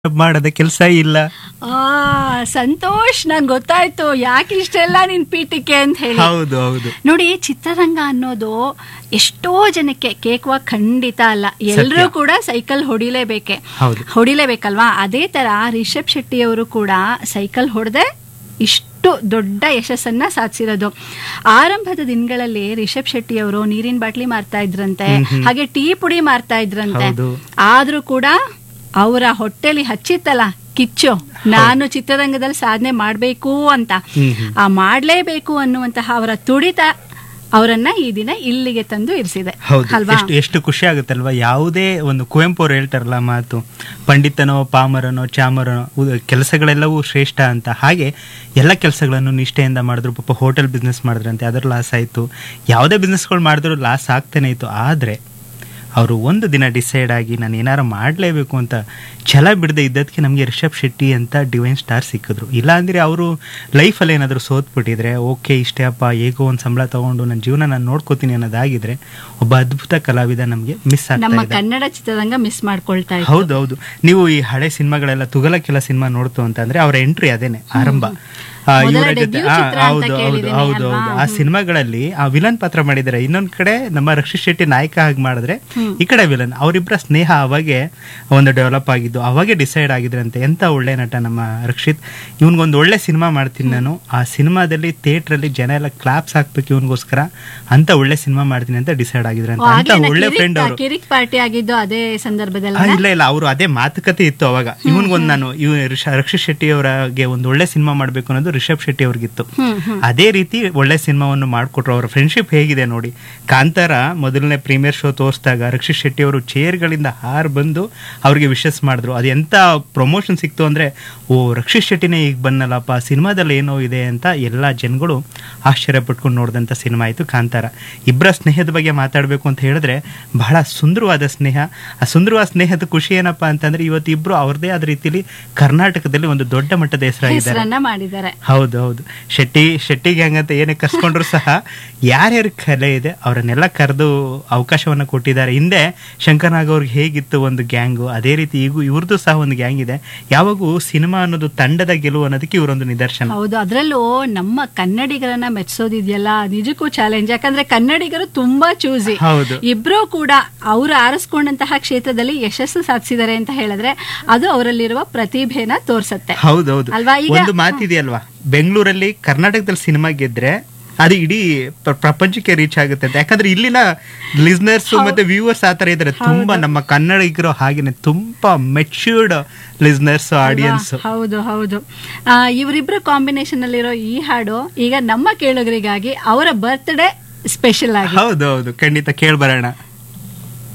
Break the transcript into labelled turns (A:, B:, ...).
A: ಮಾಡದ ಕೆಲಸ ಇಲ್ಲ
B: ಆ ಸಂತೋಷ್ ನಂಗೆ ಗೊತ್ತಾಯ್ತು ಯಾಕೆ ಇಷ್ಟೆಲ್ಲ ನಿನ್ ಪೀಠಿಕೆ ಅಂತ ಹೇಳಿ
A: ಹೌದು ಹೌದು
B: ನೋಡಿ ಚಿತ್ರರಂಗ ಅನ್ನೋದು ಎಷ್ಟೋ ಜನಕ್ಕೆ ಕೇಕುವ ಖಂಡಿತ ಅಲ್ಲ ಎಲ್ಲರೂ ಕೂಡ ಸೈಕಲ್ ಹೊಡಿಲೇಬೇಕೆ
A: ಹೌದು.
B: ಹೊಡಿಲೇಬೇಕಲ್ವಾ ಅದೇ ತರ ರಿಷಬ್ ಶೆಟ್ಟಿ ಅವರು ಕೂಡ ಸೈಕಲ್ ಹೊಡೆದೆ ಇಷ್ಟು ದೊಡ್ಡ ಯಶಸ್ಸನ್ನ ಸಾಧಿಸಿರೋದು ಆರಂಭದ ದಿನಗಳಲ್ಲಿ ರಿಷಬ್ ಶೆಟ್ಟಿ ಅವರು ನೀರಿನ ಬಾಟ್ಲಿ ಮಾರ್ತಾ ಇದ್ರಂತೆ ಹಾಗೆ ಟೀ ಪುಡಿ ಮಾರ್ತಾ ಇದ್ರಂತೆ
A: ಹೌದು.
B: ಆದ್ರೂ ಕೂಡ ಅವರ ಹೊಟ್ಟೆಲಿ ಹಚ್ಚಿತ್ತಲ್ಲ ಕಿಚ್ಚು ನಾನು ಚಿತ್ರರಂಗದಲ್ಲಿ ಸಾಧನೆ ಮಾಡಬೇಕು ಅಂತ
A: ಹ್ಮ್ ಹ್ಮ್.
B: ಆ ಮಾಡ್ಲೇಬೇಕು ಅನ್ನುವಂತಹ ಅವರ ತುಡಿತ ಅವರನ್ನ ಈ ದಿನ ಇಲ್ಲಿಗೆ ತಂದು ಇರಿಸಿದೆ
A: ಹೌದು
B: ಅಲ್ವಾ
A: ಎಷ್ಟು ಎಷ್ಟು ಖುಷಿ ಆಗುತ್ತಲ್ವಾ ಯಾವುದೇ ಒಂದು ಕುವೆಂಪು ಅವ್ರು ಹೇಳ್ತಾರಲ್ಲ ಮಾತು ಪಂಡಿತನೋ ಪಾಮರನೋ ಚಾಮರನೋ ಉ- ಕೆಲಸಗಳೆಲ್ಲವೂ ಶ್ರೇಷ್ಠ ಅಂತ ಹಾಗೆ ಎಲ್ಲ ಕೆಲಸಗಳನ್ನು ನಿಷ್ಠೆಯಿಂದ ಮಾಡಿದ್ರು ಪಾಪ ಹೋಟೆಲ್ ಬಿಸ್ನೆಸ್ ಮಾಡಿದ್ರಂತೆ ಅದರ ಲಾಸ್ ಆಯಿತು ಯಾವುದೇ ಬಿಸ್ನೆಸ್ಗಳು ಮಾಡಿದ್ರು ಲಾಸ್ ಆಗ್ತಾನೆ ಇತ್ತು ಆದರೆ ಅವರು ಒಂದು ದಿನ ಡಿಸೈಡ್ ಆಗಿ ನಾನು ಏನಾರು ಮಾಡಲೇಬೇಕು ಅಂತ ಛಲ ಬಿಡದೆ ಇದ್ದದಕ್ಕೆ ನಮಗೆ ರಿಷಬ್ ಶೆಟ್ಟಿ ಅಂತ ಡಿವೈನ್ ಸ್ಟಾರ್ ಸಿಕ್ಕಿದ್ರು ಇಲ್ಲಾಂದ್ರೆ ಅವರು ಲೈಫಲ್ಲಿ ಏನಾದರೂ ಸೋತ್ಬಿಟ್ಟಿದ್ರೆ ಓಕೆ ಇಷ್ಟೇ ಅಪ್ಪ ಹೇಗೋ ಒಂದು ಸಂಬಳ ತಗೊಂಡು ನನ್ನ ಜೀವನ ನಾನು ನೋಡ್ಕೋತೀನಿ ಅನ್ನೋದಾಗಿದ್ರೆ ಒಬ್ಬ ಅದ್ಭುತ ಕಲಾವಿದ ನಮಗೆ ಮಿಸ್ ಆಗ್ತಾ
B: ನಮ್ಮ
A: ಇದೆ
B: ಕನ್ನಡ ಚಿತ್ರರಂಗ ಮಿಸ್ ಮಾಡ್ಕೊಳ್ತಾ ಇತ್ತು
A: ಹೌದು ಹೌದು ನೀವು ಈ ಹಳೆ ಸಿನಿಮಾಗಳೆಲ್ಲ ತುಗಲಕ್ಕೆಲ್ಲ ಸಿನಿಮಾ ನೋಡ್ತು ಅಂತಂದ್ರೆ ಅವರ ಎಂಟ್ರಿ ಅದೇನೆ ಆರಂಭ ಆ,
B: ಮೊದಲ
A: ಇವರ ಜೊತೆ
B: debut
A: ಆ,
B: ಚಿತ್ರ ಅಂತ
A: ಹೌದು ಹೌದು
B: ಕೇಳಿದ್ದೀನಿ
A: ಹೌದು
B: ಅಲ್ವಾ?
A: ಹೌದು ಆ ಸಿನಿಮಾಗಳಲ್ಲಿ ಆ ವಿಲನ್ ಪಾತ್ರ ಮಾಡಿದ್ದಾರೆ ಇನ್ನೊಂದ್ ಕಡೆ ನಮ್ಮ ರಕ್ಷಿತ್ ಶೆಟ್ಟಿ ನಾಯಕ ಆಗಿ ಮಾಡಿದ್ರೆ ಈ ಕಡೆ ವಿಲನ್ ಅವರಿಬ್ಬರ ಸ್ನೇಹ ಅವಾಗೆ ಒಂದು ಡೆವಲಪ್ ಆಗಿದ್ದು ಅವಾಗೆ ಡಿಸೈಡ್ ಆಗಿದ್ರಂತೆ ಎಂತ ಒಳ್ಳೆ ನಟ ನಮ್ಮ ರಕ್ಷಿತ್ ಇವನ್ಗೊಂದು ಒಳ್ಳೆ ಸಿನಿಮಾ ಮಾಡ್ತೀನಿ ನಾನು ಆ ಸಿನಿಮಾದಲ್ಲಿ ಥಿಯೇಟರ್ ಅಲ್ಲಿ ಜನ ಎಲ್ಲ ಕ್ಲಾಪ್ಸ್ ಹಾಕ್ಬೇಕು ಇವನ್ಗೋಸ್ಕರ ಅಂತ ಒಳ್ಳೆ ಸಿನಿಮಾ ಮಾಡ್ತೀನಿ ಅಂತ ಡಿಸೈಡ್ ಆಗಿದ್ರಂತೆ
B: ಓ,
A: ಅಂತ
B: ಆಗ್ಲೇನಾ
A: ಒಳ್ಳೆ
B: ಕಿರಿಕ್-
A: ಫ್ರೆಂಡ್ ಅವರು
B: ಕಿರಿಕ್ ಪಾರ್ಟಿ ಆಗಿದ್ದು ಅದೇ
A: ಆ,
B: ಸಂದರ್ಭದಲ್ಲಿ
A: ಇಲ್ಲ ಇಲ್ಲ ಅವರು ಅದೇ ಮಾತುಕತೆ ಇತ್ತು ಅವಾಗ ಇವನ್ಗೊಂದು ನಾನು ಇವ್ ರಿಷ- ರಕ್ಷಿತ್ ಶೆಟ್ಟಿ ಅವರಿಗೆ ಒಂದು ಒಳ್ಳೆ ಸಿನಿಮಾ ಮಾಡ್ಬೇಕು ಅನ್ನೋದು ರಿಷಬ್ ಶೆಟ್ಟಿ ಅವ್ರಿಗಿತ್ತು
B: ಹ್ಮ್ ಹ್ಮ್
A: ಅದೇ ರೀತಿ ಒಳ್ಳೆ ಸಿನಿಮಾವನ್ನು ಮಾಡಿಕೊಟ್ರು ಅವರ ಫ್ರೆಂಡ್ಶಿಪ್ ಹೇಗಿದೆ ನೋಡಿ ಕಾಂತಾರ ಮೊದಲನೇ ಪ್ರೀಮಿಯರ್ ಶೋ ತೋರಿಸಿದಾಗ ರಕ್ಷಿತ್ ಶೆಟ್ಟಿ ಅವರು ಚೇರ್ಗಳಿಂದ ಹಾರ್ ಬಂದು ಅವ್ರಿಗೆ ವಿಶಸ್ ಮಾಡಿದ್ರು ಅದು ಎಂತ ಪ್ರಮೋಷನ್ ಸಿಕ್ತು ಅಂದ್ರೆ ಓ ರಕ್ಷಿತ್ ಶೆಟ್ಟಿನೇ ಈಗ ಬಂದಲ್ಲಪ್ಪ ಸಿನಿಮಾದಲ್ಲಿ ಏನೋ ಇದೆ ಅಂತ ಎಲ್ಲ ಜನಗಳು ಆಶ್ಚರ್ಯ ಪಟ್ಕೊಂಡು ನೋಡಿದಂಥ ಸಿನಿಮಾ ಆಯಿತು ಕಾಂತಾರ ಇಬ್ಬರ ಸ್ನೇಹದ ಬಗ್ಗೆ ಮಾತಾಡಬೇಕು ಅಂತ ಹೇಳಿದ್ರೆ ಬಹಳ ಸುಂದರವಾದ ಸ್ನೇಹ ಆ ಸುಂದರವಾದ ಸ್ನೇಹದ ಖುಷಿ ಏನಪ್ಪಾ ಅಂತಂದ್ರೆ ಇವತ್ತು ಇಬ್ರು ಅವ್ರದೇ ಆದ ರೀತಿಲಿ ಕರ್ನಾಟಕದಲ್ಲಿ ಒಂದು ದೊಡ್ಡ ಮಟ್ಟದ ಹೆಸರಾಗಿದ್ದಾರೆ
B: ಹೆಸರನ್ನ ಮಾಡಿದ್ದಾರೆ
A: ಹೌದು ಹೌದು ಶೆಟ್ಟಿ ಶೆಟ್ಟಿ ಗ್ಯಾಂಗ್ ಅಂತ ಏನೇ ಕರ್ಸ್ಕೊಂಡ್ರು ಸಹ ಯಾರ್ಯಾರ ಕಲೆ ಇದೆ ಅವರನ್ನೆಲ್ಲ ಕರೆದು ಅವಕಾಶವನ್ನ ಕೊಟ್ಟಿದ್ದಾರೆ ಹಿಂದೆ ಶಂಕರ್ನಾಗ್ ಅವ್ರಿಗೆ ಹೇಗಿತ್ತು ಒಂದು ಗ್ಯಾಂಗು ಅದೇ ರೀತಿ ಈಗೂ ಇವ್ರದ್ದು ಸಹ ಒಂದು ಗ್ಯಾಂಗ್ ಇದೆ ಯಾವಾಗೂ ಸಿನಿಮಾ ಅನ್ನೋದು ತಂಡದ ಗೆಲುವು ಅನ್ನೋದಕ್ಕೆ ಇವರೊಂದು ನಿದರ್ಶನ
B: ಹೌದು ಅದ್ರಲ್ಲೂ ನಮ್ಮ ಕನ್ನಡಿಗರನ್ನ ಮೆಚ್ಚೋದಿದೆಯಲ್ಲ ನಿಜಕ್ಕೂ ಚಾಲೆಂಜ್ ಯಾಕಂದ್ರೆ ಕನ್ನಡಿಗರು ತುಂಬಾ ಚೂಸಿ
A: ಹೌದು
B: ಇಬ್ರು ಕೂಡ ಅವರು ಆರಿಸ್ಕೊಂಡಂತಹ ಕ್ಷೇತ್ರದಲ್ಲಿ ಯಶಸ್ಸು ಸಾಧಿಸಿದ್ದಾರೆ ಅಂತ ಹೇಳಿದ್ರೆ ಅದು ಅವರಲ್ಲಿರುವ ಪ್ರತಿಭೆನ ತೋರ್ಸತ್ತೆ
A: ಹೌದೌದು
B: ಅಲ್ವಾ ಈಗ
A: ಒಂದು ಮಾತಿದೆಯಲ್ವಾ ಬೆಂಗಳೂರಲ್ಲಿ ಕರ್ನಾಟಕದಲ್ಲಿ ಸಿನಿಮಾ ಗೆದ್ರೆ ಅದು ಇಡೀ ಪ್ರ- ಪ್ರಪಂಚಕ್ಕೆ ರೀಚ್ ಆಗುತ್ತೆ ಅಂತ ಯಾಕಂದ್ರೆ ಇಲ್ಲಿನ ಲಿಸ್ನರ್ಸ್ ಮತ್ತೆ ವ್ಯೂವರ್ಸ್ ಆತರ ಇದಾರೆ ತುಂಬಾ ನಮ್ಮ ಕನ್ನಡಿಗರು ಹಾಗೇನೆ ತುಂಬಾ ಮೆಚ್ಯೂರ್ಡ್ ಲಿಸ್ನರ್ಸ್ ಆಡಿಯನ್ಸ್
B: ಹೌದು ಹೌದು ಆ, ಇವರಿಬ್ರು ಕಾಂಬಿನೇಷನ್ ಅಲ್ಲಿರೋ ಈ ಹಾಡು ಈಗ ನಮ್ಮ ಕೇಳುಗರಿಗಾಗಿ ಅವರ ಬರ್ತ್ಡೇ ಸ್ಪೆಷಲ್ ಆಗಿ
A: ಹೌದು ಹೌದು ಖಂಡಿತ ಕೇಳ್ಬರೋಣ